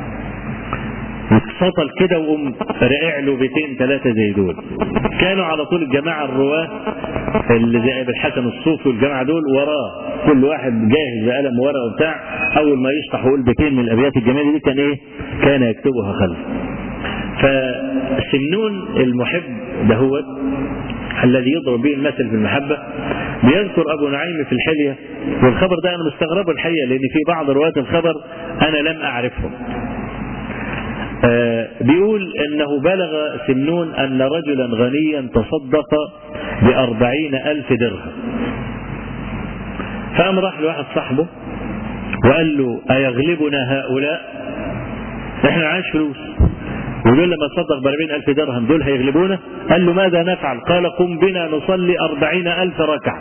واتسطل كده وقوم رقع له بيتين ثلاثة زي دول كانوا على طول الجماعة الرواة اللي زي ابن الحسن الصوفي والجماعة دول وراه كل واحد جاهز بقلم ورقه وبتاع أول ما يشطح ويقول بيتين من الأبيات الجميلة دي كان إيه؟ كان يكتبها خلف فسمنون المحب دهوت الذي يضرب به المثل في المحبة بيذكر أبو نعيم في الحلية والخبر ده أنا مستغربه الحقيقة لأن في بعض رواة الخبر أنا لم أعرفهم آه بيقول أنه بلغ سمنون أن رجلا غنيا تصدق بأربعين ألف درهم فقام راح لواحد صاحبه وقال له أيغلبنا هؤلاء احنا معاش فلوس ودول لما تصدق بأربعين ألف درهم دول هيغلبونا قال له ماذا نفعل قال قم بنا نصلي أربعين ألف ركعة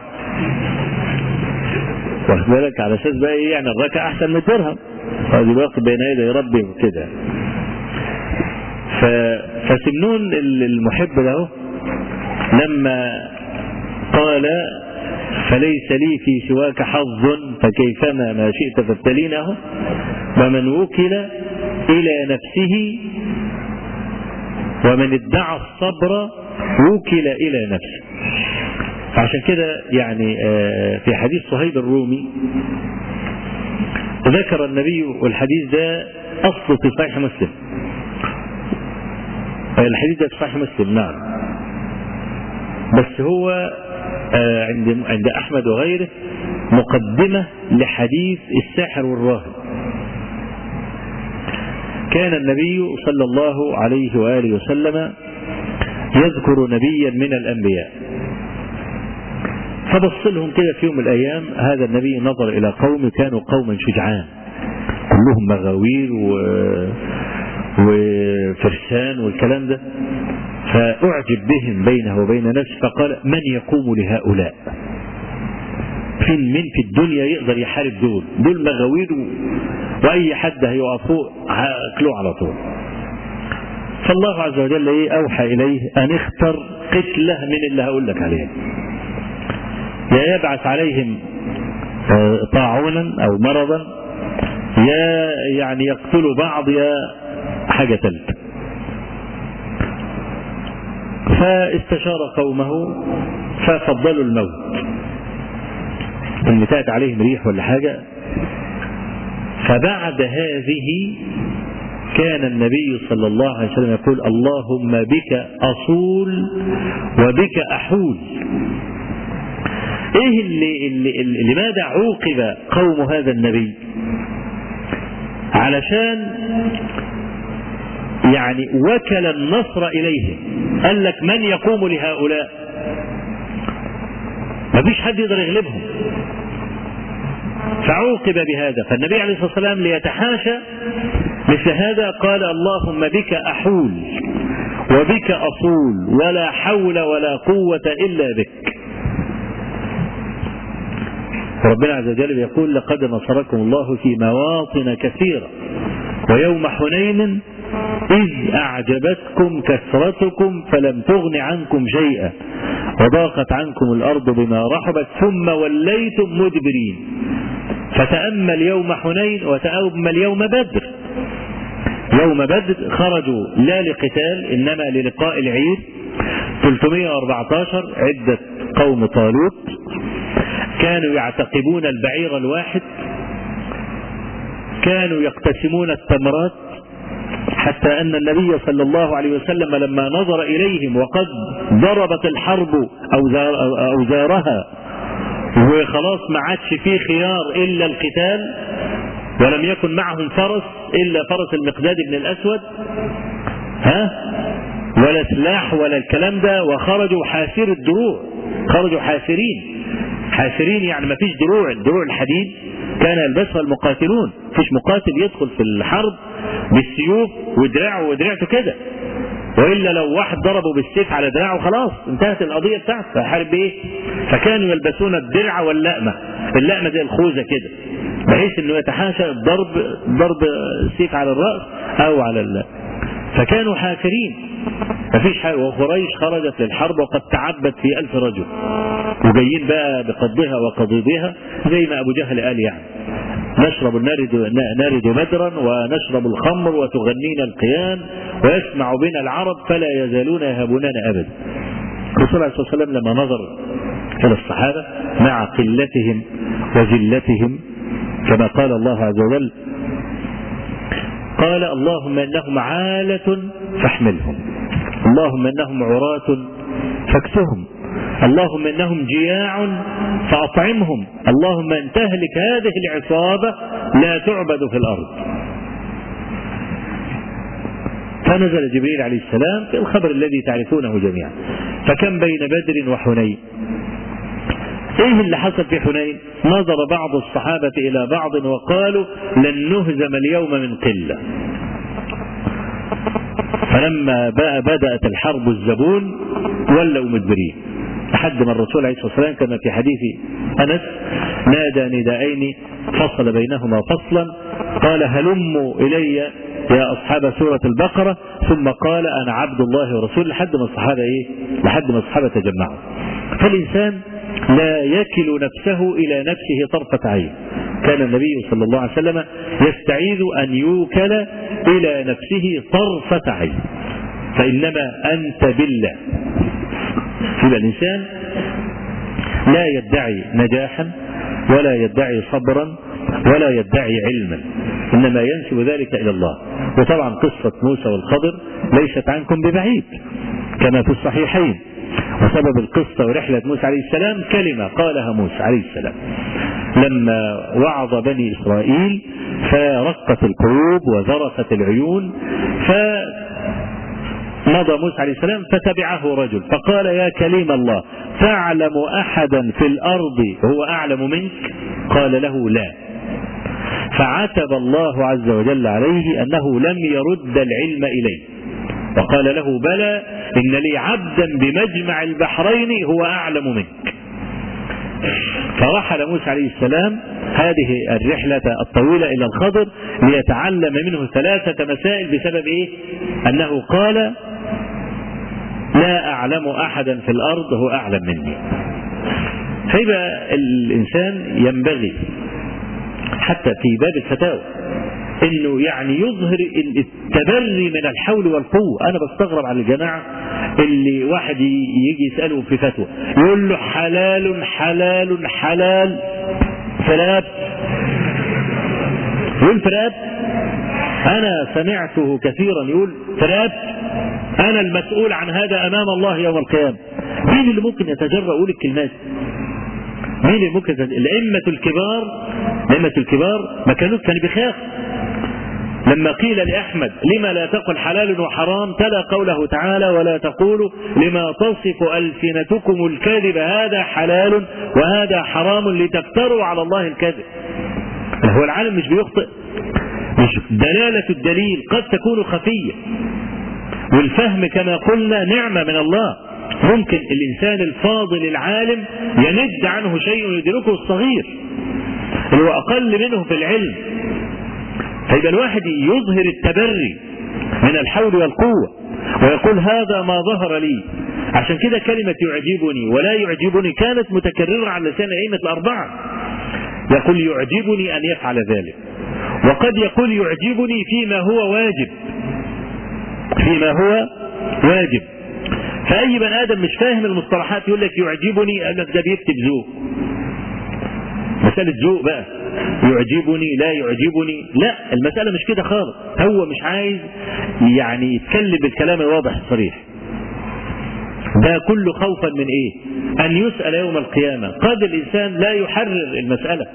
واخد بالك على اساس بقى ايه يعني الركعه احسن من الدرهم هذه واقف بين يدي ربي وكده ف... فسمنون المحب له لما قال فليس لي في سواك حظ فكيفما ما شئت فابتلينه ومن وكل إلى نفسه ومن ادعى الصبر وكل إلى نفسه فعشان كده يعني في حديث صهيب الرومي ذكر النبي والحديث ده أصل في صحيح مسلم الحديث ده في صحيح مسلم نعم بس هو عند عند أحمد وغيره مقدمة لحديث الساحر والراهب كان النبي صلى الله عليه وآله وسلم يذكر نبيا من الأنبياء فبص لهم كده في يوم من الأيام هذا النبي نظر إلى قوم كانوا قوما شجعان كلهم مغاوير و... وفرسان والكلام ده فأعجب بهم بينه وبين نفسه فقال من يقوم لهؤلاء فين من في الدنيا يقدر يحارب دول دول مغاوير و... وأي حد هيقفوه هياكلوه على طول فالله عز وجل ايه أوحى إليه أن اختر قتلة من اللي هقول لك عليه يا يبعث عليهم طاعونا أو مرضا يا يعني يقتلوا بعض يا حاجة ثالثة فاستشار قومه ففضلوا الموت ان تأتي عليهم ريح ولا حاجة فبعد هذه كان النبي صلى الله عليه وسلم يقول اللهم بك أصول وبك أحول ايه اللي, اللي, اللي لماذا عوقب قوم هذا النبي علشان يعني وكل النصر إليهم قال لك من يقوم لهؤلاء ما فيش حد يقدر يغلبهم فعوقب بهذا فالنبي عليه الصلاة والسلام ليتحاشى مثل هذا قال اللهم بك أحول وبك أصول ولا حول ولا قوة إلا بك ربنا عز وجل يقول لقد نصركم الله في مواطن كثيرة ويوم حنين إذ أعجبتكم كثرتكم فلم تغن عنكم شيئا وضاقت عنكم الأرض بما رحبت ثم وليتم مدبرين فتأمل يوم حنين وتأمل يوم بدر يوم بدر خرجوا لا لقتال إنما للقاء العير 314 عدة قوم طالوت كانوا يعتقبون البعير الواحد كانوا يقتسمون التمرات حتى أن النبي صلى الله عليه وسلم لما نظر إليهم وقد ضربت الحرب أوزارها وخلاص ما عادش فيه خيار إلا القتال ولم يكن معهم فرس إلا فرس المقداد بن الأسود ها ولا سلاح ولا الكلام ده وخرجوا حاسر الدروع خرجوا حاسرين حاسرين يعني ما فيش دروع الدروع الحديد كان يلبسها المقاتلون فيش مقاتل يدخل في الحرب بالسيوف ودراعه ودراعته كده والا لو واحد ضربه بالسيف على دراعه خلاص انتهت القضيه بتاعته فحارب بايه؟ فكانوا يلبسون الدرع واللأمه اللأمه زي الخوذه كده بحيث انه يتحاشى الضرب ضرب السيف على الراس او على ال... فكانوا حافرين مفيش حاجه وقريش خرجت للحرب وقد تعبت في ألف رجل وجايين بقى بقضها وقضيضها زي ما ابو جهل قال يعني نشرب النارد نارد مدرا ونشرب الخمر وتغنينا القيان ويسمع بنا العرب فلا يزالون يهابوننا ابدا. الرسول عليه الصلاه والسلام لما نظر الى الصحابه مع قلتهم وذلتهم كما قال الله عز وجل قال اللهم انهم عالة فاحملهم اللهم انهم عراة فاكسهم اللهم انهم جياع فاطعمهم اللهم ان تهلك هذه العصابه لا تعبد في الارض فنزل جبريل عليه السلام في الخبر الذي تعرفونه جميعا فكم بين بدر وحنين ايه اللي حصل في حنين نظر بعض الصحابة الى بعض وقالوا لن نهزم اليوم من قلة فلما بقى بدأت الحرب الزبون ولوا مدبرين لحد ما الرسول عليه الصلاة والسلام كما في حديث أنس نادى نداءين فصل بينهما فصلا قال هلموا إلي يا أصحاب سورة البقرة ثم قال أنا عبد الله ورسوله لحد ما الصحابة إيه لحد ما الصحابة تجمعوا فالإنسان لا يكل نفسه إلى نفسه طرفة عين كان النبي صلى الله عليه وسلم يستعيذ أن يوكل إلى نفسه طرفة عين فإنما أنت بالله يبقى الإنسان لا يدعي نجاحا ولا يدعي صبرا ولا يدعي علما إنما ينسب ذلك إلى الله وطبعا قصة موسى والخضر ليست عنكم ببعيد كما في الصحيحين وسبب القصة ورحلة موسى عليه السلام كلمة قالها موسى عليه السلام لما وعظ بني إسرائيل فرقت القلوب وذرفت العيون ف مضى موسى عليه السلام فتبعه رجل فقال يا كليم الله تعلم احدا في الارض هو اعلم منك قال له لا فعتب الله عز وجل عليه انه لم يرد العلم اليه وقال له بلى ان لي عبدا بمجمع البحرين هو اعلم منك فرحل موسى عليه السلام هذه الرحلة الطويلة إلى الخضر ليتعلم منه ثلاثة مسائل بسبب إيه؟ أنه قال لا أعلم أحدا في الأرض هو أعلم مني فيبقى الإنسان ينبغي حتى في باب الفتاوى انه يعني يظهر التبري من الحول والقوة انا بستغرب على الجماعة اللي واحد يجي يسأله في فتوى يقول له حلال حلال حلال فرقبت يقول فرقبت انا سمعته كثيرا يقول فرقبت انا المسؤول عن هذا امام الله يوم القيامة مين اللي ممكن يتجرأ يقول الكلمات مين اللي ممكن الأئمة الكبار الأئمة الكبار ما كانوا كانوا بيخاف لما قيل لأحمد لما لا تقل حلال وحرام تلا قوله تعالى ولا تقولوا لما تصف ألسنتكم الكذب هذا حلال وهذا حرام لتفتروا على الله الكذب هو العالم مش بيخطئ مش دلالة الدليل قد تكون خفية والفهم كما قلنا نعمة من الله ممكن الإنسان الفاضل العالم يند عنه شيء يدركه الصغير اللي هو أقل منه في العلم فيبقى الواحد يظهر التبري من الحول والقوة ويقول هذا ما ظهر لي عشان كده كلمة يعجبني ولا يعجبني كانت متكررة على لسان أئمة الأربعة يقول يعجبني أن يفعل ذلك وقد يقول يعجبني فيما هو واجب فيما هو واجب فأي بني آدم مش فاهم المصطلحات يقول لك يعجبني قال لك ده بيكتب ذوق مسألة ذوق بقى يعجبني لا يعجبني لا المسألة مش كده خالص هو مش عايز يعني يتكلم بالكلام الواضح الصريح ده كله خوفا من ايه ان يسأل يوم القيامة قد الانسان لا يحرر المسألة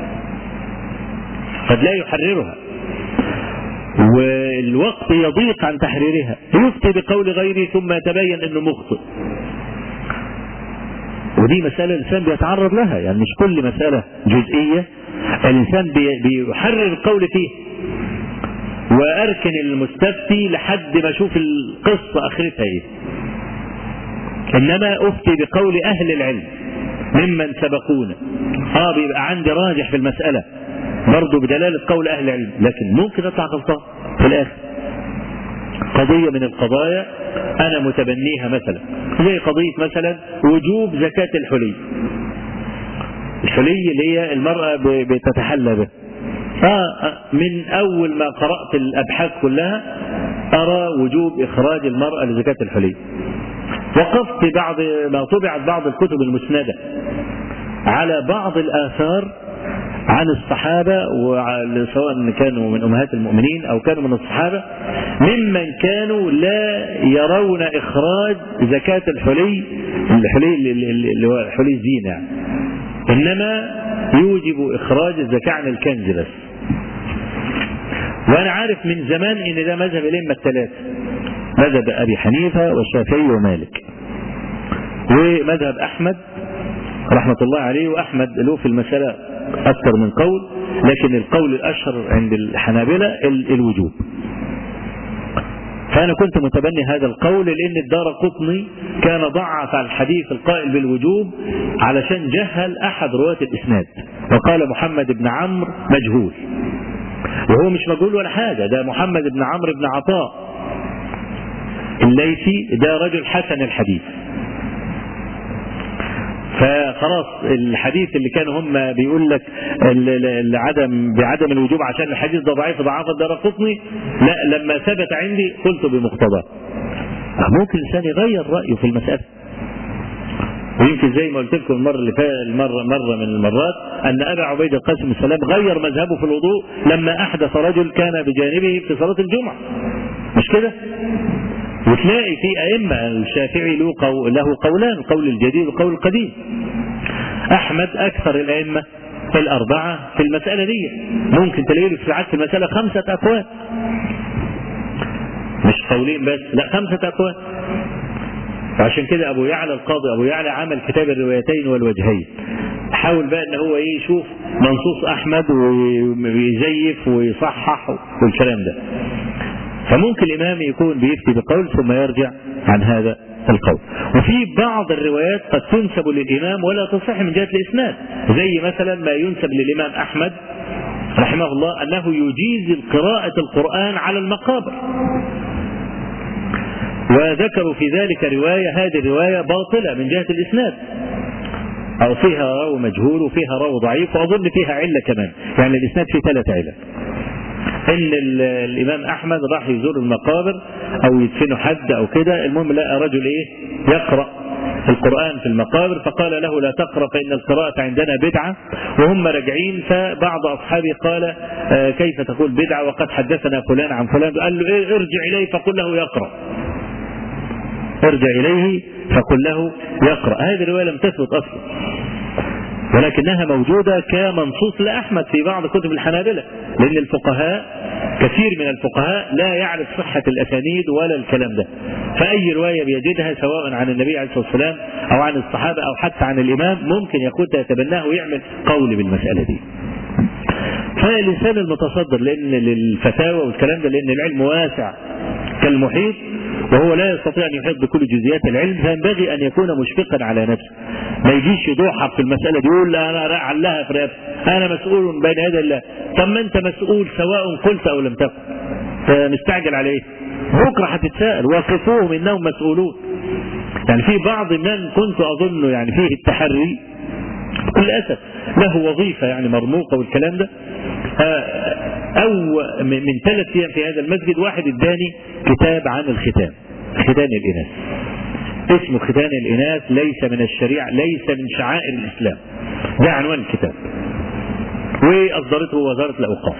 قد لا يحررها والوقت يضيق عن تحريرها يفتي بقول غيره ثم يتبين انه مخطئ ودي مسألة الإنسان بيتعرض لها يعني مش كل مسألة جزئية الإنسان بيحرر القول فيه وأركن المستفتي لحد ما أشوف القصة آخرتها إيه إنما أفتي بقول أهل العلم ممن سبقونا آه بيبقى عندي راجح في المسألة برضه بدلالة قول أهل العلم لكن ممكن أطلع غلطان في الآخر قضية من القضايا أنا متبنيها مثلا زي قضية مثلا وجوب زكاة الحلي الحلي اللي هي المرأة بتتحلى به آه من أول ما قرأت الأبحاث كلها أرى وجوب إخراج المرأة لزكاة الحلي وقفت بعض ما طبعت بعض الكتب المسندة على بعض الآثار عن الصحابة سواء كانوا من أمهات المؤمنين أو كانوا من الصحابة ممن كانوا لا يرون إخراج زكاة الحلي الحلي اللي هو حلي الزينة يعني. إنما يوجب إخراج الزكاة عن الكنز بس وأنا عارف من زمان إن ده مذهب الأئمة الثلاثة مذهب أبي حنيفة والشافعي ومالك ومذهب أحمد رحمة الله عليه وأحمد له في المسألة أكثر من قول لكن القول الأشهر عند الحنابلة الوجوب فأنا كنت متبني هذا القول لأن الدار قطني كان ضعف الحديث القائل بالوجوب علشان جهل أحد رواة الإسناد وقال محمد بن عمرو مجهول وهو مش مجهول ولا حاجة ده محمد بن عمرو بن عطاء الليثي ده رجل حسن الحديث فخلاص الحديث اللي كانوا هم بيقول لك العدم بعدم الوجوب عشان الحديث ده ضعيف ضعاف الدار قطني لا لما ثبت عندي قلت بمقتضاه ممكن الانسان يغير رايه في المساله ويمكن زي ما قلت لكم المره اللي فاتت المره مره من المرات ان ابا عبيد القاسم السلام غير مذهبه في الوضوء لما احدث رجل كان بجانبه في صلاه الجمعه مش كده؟ وتلاقي في أئمة الشافعي له, قو... له قولان القول الجديد والقول القديم أحمد أكثر الأئمة الأربعة في المسألة دي ممكن تلاقي له في المسألة خمسة أقوال مش قولين بس لا خمسة أقوال وعشان كده أبو يعلى القاضي أبو يعلى عمل كتاب الروايتين والوجهين حاول بقى ان هو ايه يشوف منصوص احمد ويزيف ويصحح والكلام ده فممكن الإمام يكون بيفتي بقول ثم يرجع عن هذا القول وفي بعض الروايات قد تنسب للإمام ولا تصح من جهة الإسناد زي مثلا ما ينسب للإمام أحمد رحمه الله أنه يجيز قراءة القرآن على المقابر وذكروا في ذلك رواية هذه الرواية باطلة من جهة الإسناد أو فيها راو مجهول وفيها راو ضعيف وأظن فيها علة كمان يعني الإسناد فيه ثلاث علل ان الامام احمد راح يزور المقابر او يدفنوا حد او كده المهم لقى رجل ايه يقرا القرآن في المقابر فقال له لا تقرأ فإن القراءة عندنا بدعة وهم راجعين فبعض أصحابه قال آه كيف تقول بدعة وقد حدثنا فلان عن فلان قال له إيه ارجع إليه فقل له يقرأ ارجع إليه فقل له يقرأ هذه الرواية لم تثبت أصلا ولكنها موجودة كمنصوص لأحمد في بعض كتب الحنابلة لأن الفقهاء كثير من الفقهاء لا يعرف صحة الأسانيد ولا الكلام ده فأي رواية بيجدها سواء عن النبي عليه الصلاة والسلام أو عن الصحابة أو حتى عن الإمام ممكن ياخدها يتبناه ويعمل قول بالمسألة دي فالإنسان المتصدر لأن للفتاوى والكلام ده لأن العلم واسع كالمحيط وهو لا يستطيع أن يحيط بكل جزئيات العلم فينبغي أن يكون مشفقا على نفسه ما يجيش يضحك في المسألة دي يقول لا أنا علها في رقبتي أنا مسؤول بين يدي الله طب ما أنت مسؤول سواء قلت أو لم تقل مستعجل على إيه بكرة هتتساءل وقفوهم إنهم مسؤولون يعني في بعض من كنت أظن يعني فيه التحري بكل أسف له وظيفة يعني مرموقة والكلام ده أو من ثلاث أيام في هذا المسجد واحد اداني كتاب عن الختان ختان الإناث اسمه ختان الإناث ليس من الشريعة ليس من شعائر الإسلام ده عنوان الكتاب وأصدرته وزارة الأوقاف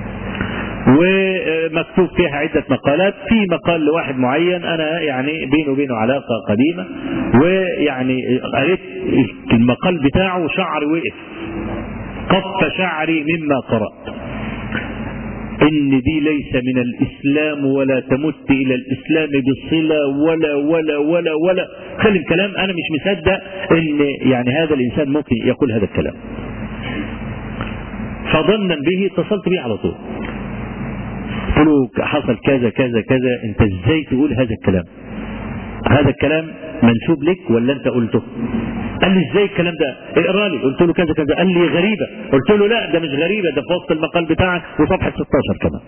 ومكتوب فيها عدة مقالات في مقال لواحد معين أنا يعني بينه وبينه علاقة قديمة ويعني قريت المقال بتاعه شعري وقف قف شعري مما قرأت إن دي ليس من الإسلام ولا تمت إلى الإسلام بصلة ولا ولا ولا ولا خلي الكلام أنا مش مصدق إن يعني هذا الإنسان ممكن يقول هذا الكلام فظنا به اتصلت به على طول قلت له حصل كذا كذا كذا انت ازاي تقول هذا الكلام هذا الكلام منسوب لك ولا انت قلته قال لي ازاي الكلام ده اقرا لي قلت له كذا كذا قال لي غريبه قلت له لا ده مش غريبه ده في وسط المقال بتاعك وصفحه 16 كمان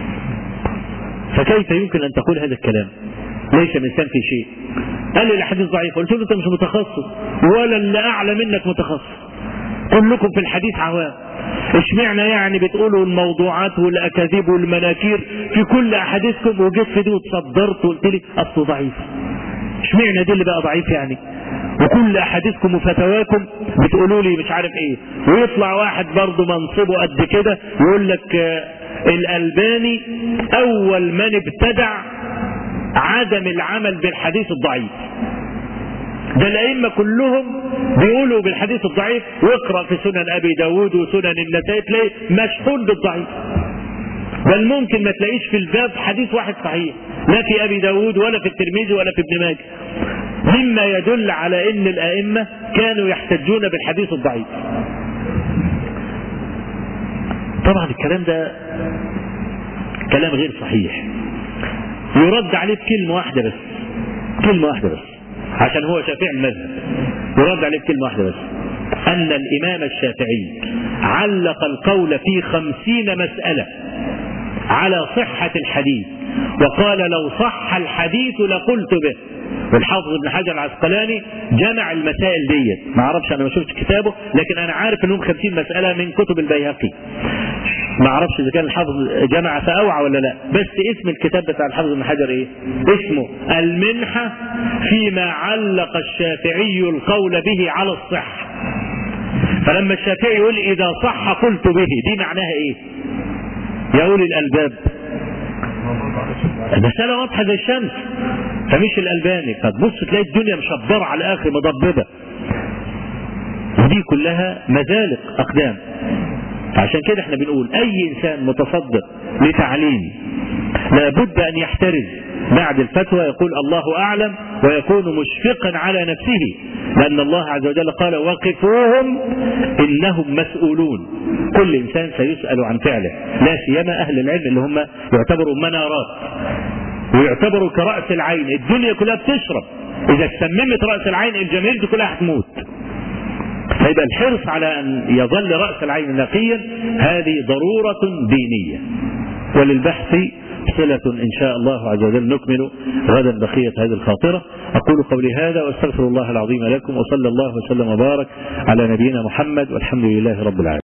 فكيف يمكن ان تقول هذا الكلام ليس من في شيء قال لي الاحاديث ضعيفه قلت له انت مش متخصص ولا اللي اعلى منك متخصص كلكم في الحديث عوام اشمعنى يعني بتقولوا الموضوعات والاكاذيب والمناكير في كل احاديثكم وجيت في دي وتصدرت وقلت لي اصله ضعيف اشمعنى دي اللي بقى ضعيف يعني وكل احاديثكم وفتواكم بتقولوا لي مش عارف ايه ويطلع واحد برضه منصبه قد كده يقول لك آه الالباني اول من ابتدع عدم العمل بالحديث الضعيف ده الأئمة كلهم بيقولوا بالحديث الضعيف واقرأ في سنن أبي داود وسنن النسائي تلاقي مشحون بالضعيف بل ممكن ما تلاقيش في الباب حديث واحد صحيح لا في أبي داود ولا في الترمذي ولا في ابن ماجه مما يدل على أن الأئمة كانوا يحتجون بالحديث الضعيف طبعا الكلام ده كلام غير صحيح يرد عليه بكلمة واحدة بس كلمة واحدة بس عشان هو شافعي المذهب يرد عليه بكلمة واحدة بس أن الإمام الشافعي علق القول في خمسين مسألة على صحة الحديث وقال لو صح الحديث لقلت به والحافظ ابن حجر العسقلاني جمع المسائل ديت ما اعرفش انا ما شفتش كتابه لكن انا عارف انهم 50 مساله من كتب البيهقي ما اعرفش اذا كان الحافظ جمع فاوعى ولا لا بس اسم الكتاب بتاع الحافظ ابن حجر ايه اسمه المنحه فيما علق الشافعي القول به على الصحه فلما الشافعي يقول اذا صح قلت به دي معناها ايه يا اولي الالباب المسألة واضحة زي الشمس فمش الألباني فتبص تلاقي الدنيا مشبرة على الآخر مضببة ودي كلها مزالق أقدام عشان كده احنا بنقول أي إنسان متصدر لتعليم لابد أن يحترز بعد الفتوى يقول الله أعلم ويكون مشفقا على نفسه لأن الله عز وجل قال وقفوهم إنهم مسؤولون كل إنسان سيسأل عن فعله لا سيما أهل العلم اللي هم يعتبروا منارات ويعتبروا كرأس العين الدنيا كلها بتشرب إذا سممت رأس العين الجماهير دي كلها هتموت فيبقى الحرص على أن يظل رأس العين نقيا هذه ضرورة دينية وللبحث صلة إن شاء الله عز وجل نكمل غدا بقية هذه الخاطرة أقول قولي هذا وأستغفر الله العظيم لكم وصلى الله وسلم وبارك على نبينا محمد والحمد لله رب العالمين